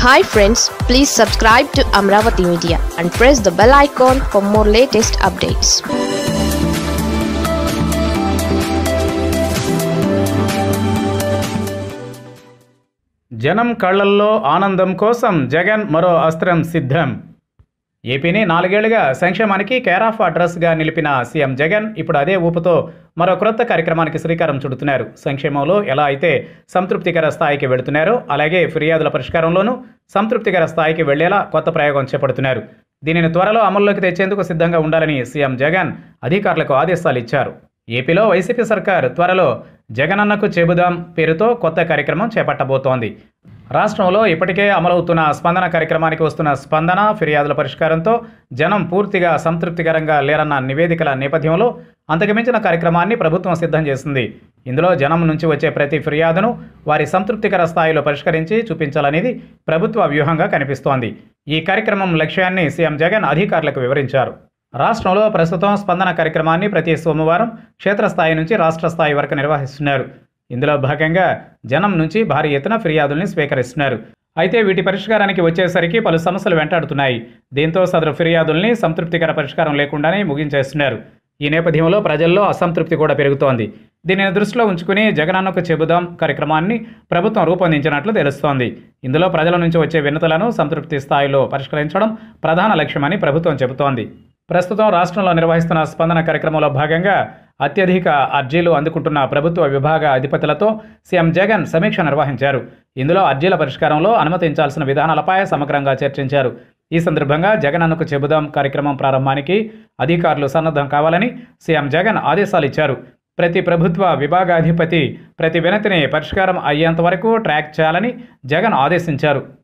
hi friends please subscribe to Amaravati media and press the bell icon for more latest updates జనం కళ్ళల్లో ఆనందం కోసం జగన్ మరో అస్త్రం సిద్ధం ఏపీని నాలుగేళ్లుగా సంక్షేమానికి కేర్ ఆఫ్ అడ్రస్గా నిలిపిన సీఎం జగన్ ఇప్పుడు అదే ఊపుతో మరో క్రొత్త కార్యక్రమానికి శ్రీకారం చుడుతున్నారు సంక్షేమంలో ఎలా అయితే సంతృప్తికర స్థాయికి వెళుతున్నారో అలాగే ఫిర్యాదుల పరిష్కారంలోనూ సంతృప్తికర స్థాయికి వెళ్లేలా కొత్త ప్రయోగం చేపడుతున్నారు దీనిని త్వరలో అమల్లోకి తెచ్చేందుకు సిద్ధంగా ఉండాలని సీఎం జగన్ అధికారులకు ఆదేశాలు ఇచ్చారు ఏపీలో వైసీపీ సర్కార్ త్వరలో జగనన్నకు చెబుదాం పేరుతో కొత్త కార్యక్రమం చేపట్టబోతోంది రాష్ట్రంలో ఇప్పటికే అమలవుతున్న స్పందన కార్యక్రమానికి వస్తున్న స్పందన ఫిర్యాదుల పరిష్కారంతో జనం పూర్తిగా సంతృప్తికరంగా లేరన్న నివేదికల నేపథ్యంలో అంతకుమించిన కార్యక్రమాన్ని ప్రభుత్వం సిద్ధం చేసింది ఇందులో జనం నుంచి వచ్చే ప్రతి ఫిర్యాదును వారి సంతృప్తికర స్థాయిలో పరిష్కరించి చూపించాలనేది ప్రభుత్వ వ్యూహంగా కనిపిస్తోంది ఈ కార్యక్రమం లక్ష్యాన్ని సీఎం జగన్ అధికారులకు వివరించారు రాష్ట్రంలో ప్రస్తుతం స్పందన కార్యక్రమాన్ని ప్రతి సోమవారం క్షేత్రస్థాయి నుంచి రాష్ట్ర స్థాయి వరకు నిర్వహిస్తున్నారు ఇందులో భాగంగా జనం నుంచి భారీ ఎత్తున ఫిర్యాదుల్ని స్వీకరిస్తున్నారు అయితే వీటి పరిష్కారానికి వచ్చేసరికి పలు సమస్యలు వెంటాడుతున్నాయి దీంతో సదరు ఫిర్యాదుల్ని సంతృప్తికర పరిష్కారం లేకుండానే ముగించేస్తున్నారు ఈ నేపథ్యంలో ప్రజల్లో అసంతృప్తి కూడా పెరుగుతోంది దీనిని దృష్టిలో ఉంచుకుని జగనన్నకు చెబుదాం కార్యక్రమాన్ని ప్రభుత్వం రూపొందించినట్లు తెలుస్తోంది ఇందులో ప్రజల నుంచి వచ్చే వినతులను సంతృప్తి స్థాయిలో పరిష్కరించడం ప్రధాన లక్ష్యమని ప్రభుత్వం చెబుతోంది ప్రస్తుతం రాష్ట్రంలో నిర్వహిస్తున్న స్పందన కార్యక్రమంలో భాగంగా అత్యధిక అర్జీలు అందుకుంటున్న ప్రభుత్వ విభాగ అధిపతులతో సీఎం జగన్ సమీక్ష నిర్వహించారు ఇందులో అర్జీల పరిష్కారంలో అనుమతించాల్సిన విధానాలపై సమగ్రంగా చర్చించారు ఈ సందర్భంగా జగనన్నకు చెబుదాం కార్యక్రమం ప్రారంభానికి అధికారులు సన్నద్ధం కావాలని సీఎం జగన్ ఆదేశాలు ఇచ్చారు ప్రతి ప్రభుత్వ విభాగాధిపతి ప్రతి వినతిని పరిష్కారం అయ్యేంత వరకు ట్రాక్ చేయాలని జగన్ ఆదేశించారు